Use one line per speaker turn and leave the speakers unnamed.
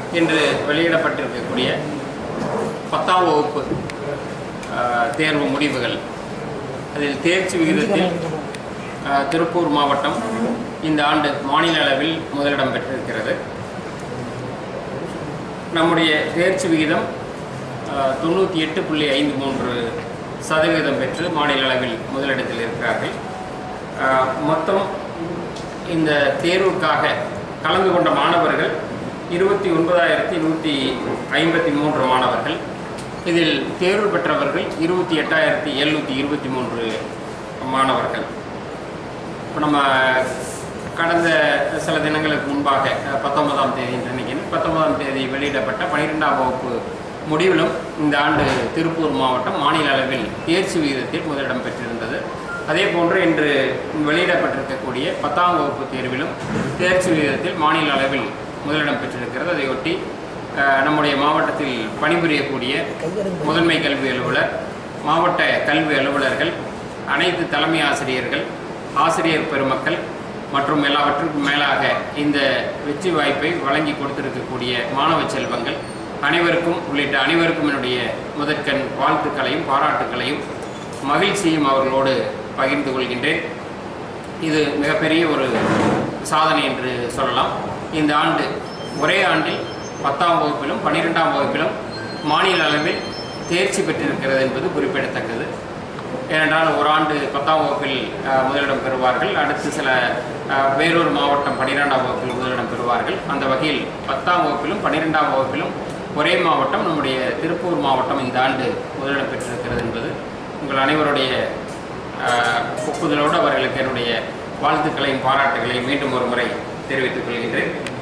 இன்று வெளியிடப்பட்டிருக்கக்கூடிய பத்தாம் வகுப்பு அஹ், தேர்வு முடிவுகள் அதில் தேர்ச்சி விகிதத்தில் அஹ், திருப்பூர் மாவட்டம் இந்த ஆண்டு மாநில அளவில் முதலிடம் பெற்றிருக்கிறது நம்முடைய தேர்ச்சி விகிதம் தொண்ணூற்றி எட்டு புள்ளி ஐந்து மூன்று சதவீதம் பெற்று மாநில அளவில் முதலிடத்தில் இருக்கிறார்கள் அஹ், மொத்தம் இந்த தேர்வுக்காக கலந்து கொண்ட மாணவர்கள் இருபத்தி ஒன்பதாயிரத்தி நூற்றி ஐம்பத்தி மூன்று மாணவர்கள் இதில் தேர்வு பெற்றவர்கள் இருபத்தி எட்டாயிரத்தி எழுநூற்றி இருபத்தி மூன்று மாணவர்கள் இப்போ நம்ம கடந்த சில தினங்களுக்கு முன்பாக அஹ், பத்தொன்பதாம் தேதி என்று நினைக்கிறேன் பத்தொன்பதாம் தேதி வெளியிடப்பட்ட பன்னிரெண்டாம் வகுப்பு முடிவிலும் இந்த ஆண்டு திருப்பூர் மாவட்டம் மாநில அளவில் தேர்ச்சி விகிதத்தில் முதலிடம் பெற்றிருந்தது அதே போன்று இன்று வெளியிடப்பட்டிருக்கக்கூடிய பத்தாம் வகுப்பு தேர்விலும் தேர்ச்சி விகிதத்தில் மாநில அளவில் முதலிடம் பெற்றிருக்கிறது அதையொட்டி அஹ், நம்முடைய மாவட்டத்தில் பணிபுரியக்கூடிய முதன்மை கல்வி அலுவலர் மாவட்ட கல்வி அலுவலர்கள் அனைத்து தலைமை ஆசிரியர்கள் ஆசிரியர் பெருமக்கள் மற்றும் எல்லாவற்றுக்கும் மேலாக இந்த வெற்றி வாய்ப்பை வழங்கி கொடுத்திருக்கக்கூடிய மாணவ செல்வங்கள் அனைவருக்கும் உள்ளிட்ட அனைவருக்கும் என்னுடைய முதற்கண் வாழ்த்துக்களையும் பாராட்டுக்களையும் மகிழ்ச்சியும் அவர்களோடு பகிர்ந்து கொள்கின்றேன் இது மிகப்பெரிய ஒரு சாதனை என்று சொல்லலாம் இந்த ஆண்டு ஒரே ஆண்டில் பத்தாம் வகுப்பிலும் பன்னிரெண்டாம் வகுப்பிலும் மாநில அளவில் தேர்ச்சி பெற்றிருக்கிறது என்பது குறிப்பிடத்தக்கது ஏனென்றால் ஒரு ஆண்டு பத்தாம் வகுப்பில் அஹ், முதலிடம் பெறுவார்கள் அடுத்து சில அஹ், வேறொரு மாவட்டம் பன்னிரெண்டாம் வகுப்பில் முதலிடம் பெறுவார்கள் அந்த வகையில் பத்தாம் வகுப்பிலும் பன்னிரெண்டாம் வகுப்பிலும் ஒரே மாவட்டம் நம்முடைய திருப்பூர் மாவட்டம் இந்த ஆண்டு முதலிடம் பெற்றிருக்கிறது என்பது உங்கள் அனைவருடைய அஹ், ஒப்புதலோடு அவர்களுக்கு என்னுடைய வாழ்த்துக்களையும் பாராட்டுகளையும் மீண்டும் ஒரு முறை தெரிவித்துக் கொள்கின்றேன்